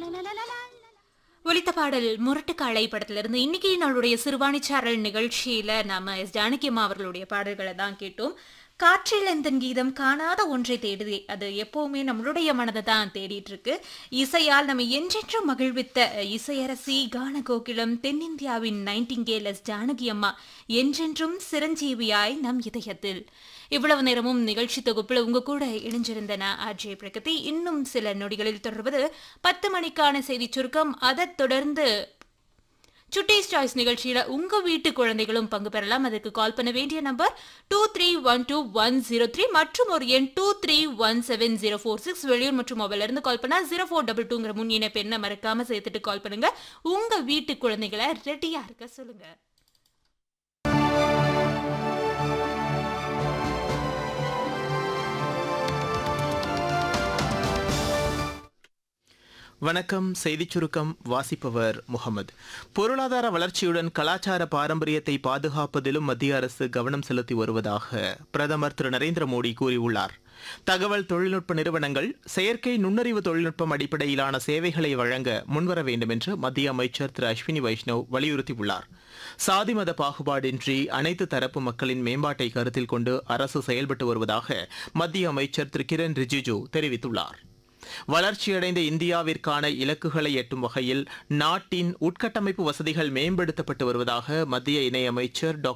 ஒலித்த பாடல் முரட்டுக்காளை படத்திலிருந்து இன்னைக்கு நம்மளுடைய சிறுவாணி சாரல் நிகழ்ச்சியில நாம எஸ் ஜானகியம்மா அவர்களுடைய பாடல்களை தான் கேட்டோம் காற்றில் எந்தன் கீதம் காணாத ஒன்றை தேடுதே அது எப்பவுமே நம்மளுடைய மனதை தான் தேடிட்டு இருக்கு இசையால் நம்ம என்றென்றும் மகிழ்வித்த இசையரசி கான கோகிலம் தென்னிந்தியாவின் நைன்டிங்கேல் எஸ் ஜானகி அம்மா என்றென்றும் சிரஞ்சீவியாய் நம் இதயத்தில் இவ்வளவு நேரமும் நிகழ்ச்சி தொகுப்பில் உங்க கூட இணைஞ்சிருந்தன அஜய் பிரகதி இன்னும் சில நொடிகளில் தொடர்வது பத்து மணிக்கான செய்தி சுருக்கம் அதைத் தொடர்ந்து சுட்டீஸ் சாய்ஸ் நிகழ்ச்சியில உங்க வீட்டு குழந்தைகளும் பங்கு பெறலாம் அதுக்கு கால் பண்ண வேண்டிய number two three one two one zero three மற்றும் ஒரு எண் two three one seven zero four six வெளியூர் மற்றும் மொபைல்ல இருந்து கால் பண்ணா ஜீரோ ஃபோர் டபுள் டூங்கிற முன் இணைப்பு என்ன மறக்காம சேர்த்துட்டு கால் பண்ணுங்க உங்க வீட்டு குழந்தைகளை ரெடியா இருக்க சொல்லுங்க வணக்கம் செய்திச் சுருக்கம் வாசிப்பவர் முகமது பொருளாதார வளர்ச்சியுடன் கலாச்சார பாரம்பரியத்தை பாதுகாப்பதிலும் மத்திய அரசு கவனம் செலுத்தி வருவதாக பிரதமர் திரு நரேந்திர மோடி கூறியுள்ளார் தகவல் தொழில்நுட்ப நிறுவனங்கள் செயற்கை நுண்ணறிவு தொழில்நுட்பம் அடிப்படையிலான சேவைகளை வழங்க முன்வர வேண்டும் என்று மத்திய அமைச்சர் திரு அஸ்வினி வைஷ்ணவ் வலியுறுத்தியுள்ளார் சாதி மத பாகுபாடின்றி அனைத்து தரப்பு மக்களின் மேம்பாட்டை கருத்தில் கொண்டு அரசு செயல்பட்டு வருவதாக மத்திய அமைச்சர் திரு கிரண் ரிஜிஜு தெரிவித்துள்ளார் வளர்ச்சியடைந்த இந்தியாவிற்கான இலக்குகளை எட்டும் வகையில் நாட்டின் உட்கட்டமைப்பு வசதிகள் மேம்படுத்தப்பட்டு வருவதாக மத்திய இணையமைச்சர் டாக்டர்